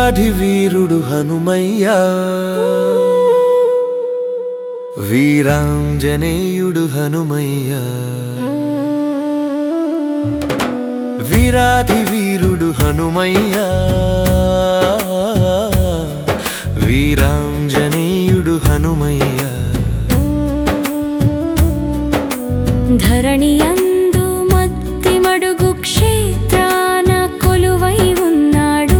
వీరాధి వీరుడు హనుమయ్య వీరాంజనేయుడు హనుమయ్య వీరాధి వీరుడు హనుమయ్య వీరాంజనేయుడు హనుమయ్య ధరణియందు మత్తి మడుగు క్షేత్రాన కొలువై ఉన్నాడు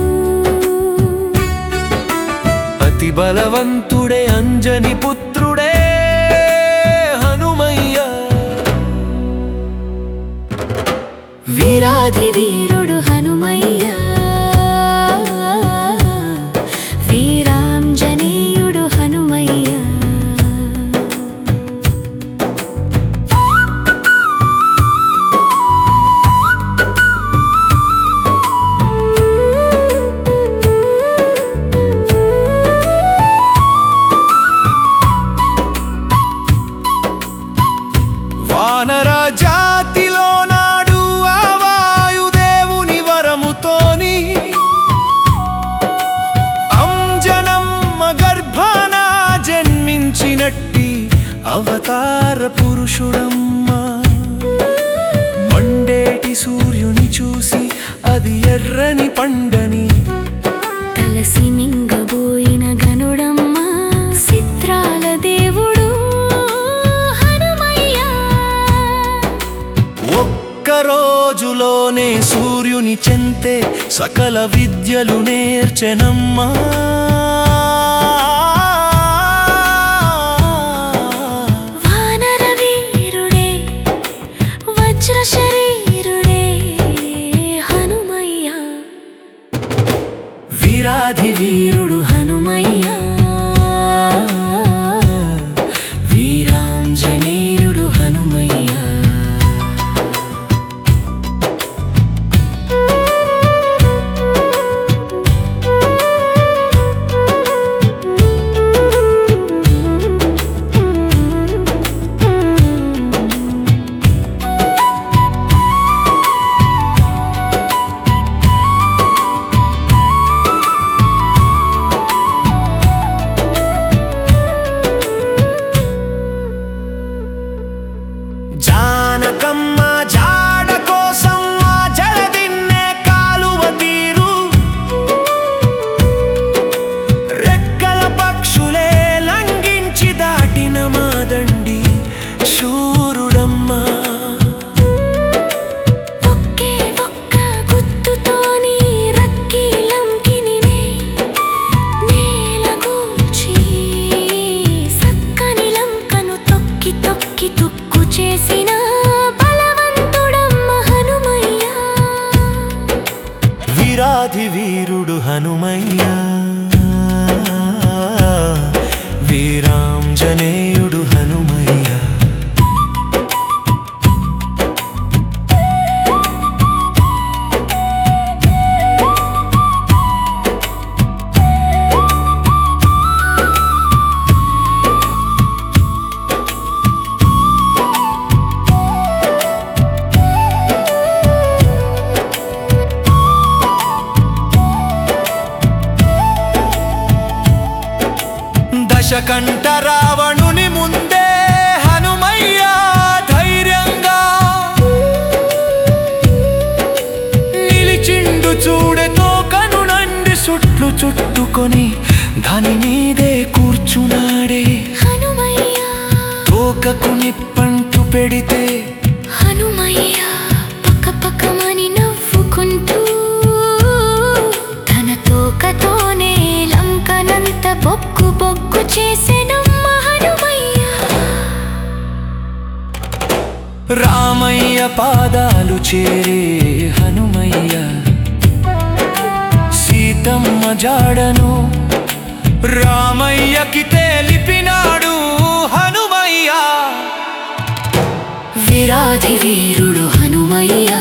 అతి బలవంతుడే అంజని పుత్రుడే హనుమయ్య వీరాధి వీరుడు హనుమయ్య వీరాంజనేయుడు హనుమయ్య వానర జాతిలో నాడు ఆ వాయుదేవుని వరముతోని అంజనమ్మ గర్భాన జన్మించినట్టి అవతార పురుషుడమ్మ మండేటి సూర్యుని చూసి అది ఎర్రని పండని తలసి మింగబోయిన గనుడమ్మ చిత్రాల దేవుడు హనుమయ్య ఒక్క రోజులోనే సూర్యుని చెంతే సకల విద్యలు నేర్చెనమ్మా వానర వీరుడే వజ్ర శరీరుడే హనుమయ్య వీరాధి వీరుడు హనుమయ్య వీరాంజనేయుడు హనుమయ్య జానకమ్మ జాడ కోసం ఆ జలదిన్నే కాలువ తీరు రెక్కల పక్షులే లంఘించి దాటిన మాదండి శూరుడమ్మా ఒకే ఒక్క గుత్తుతోని రక్కిలంకినినే నేలగూల్చి సక్కని లంకను తొక్కి తొక్కి తుక్కు చేసిన బలవంతుడమ్మ హనుమయ్య వీరాధి వీరుడు హనుమయ్య వీరాంజనేయుడు హనుమయ్య దశకంఠ రావణుని ముందే హనుమయ్య ధైర్యంగా నిలిచిండు చూడే తోకను నండి సుట్లు చుట్టుకొని దాని మీదే కూర్చున్నాడే హనుమయ్య తోకకు నిప్పంటు పెడితే హనుమయ్య పక్క పక్కమని నవ్వుకుంటూ తన తోకతోనే లంకనంత బొగ్గు బొగ్గు చేసెనమ్మ హనుమయ్య రామయ్య పాదాలు చేరే హనుమయ్య సీతమ్మ జాడను రామయ్యకి తెలిపినాడు హనుమయ్య విరాధి వీరుడు హనుమయ్య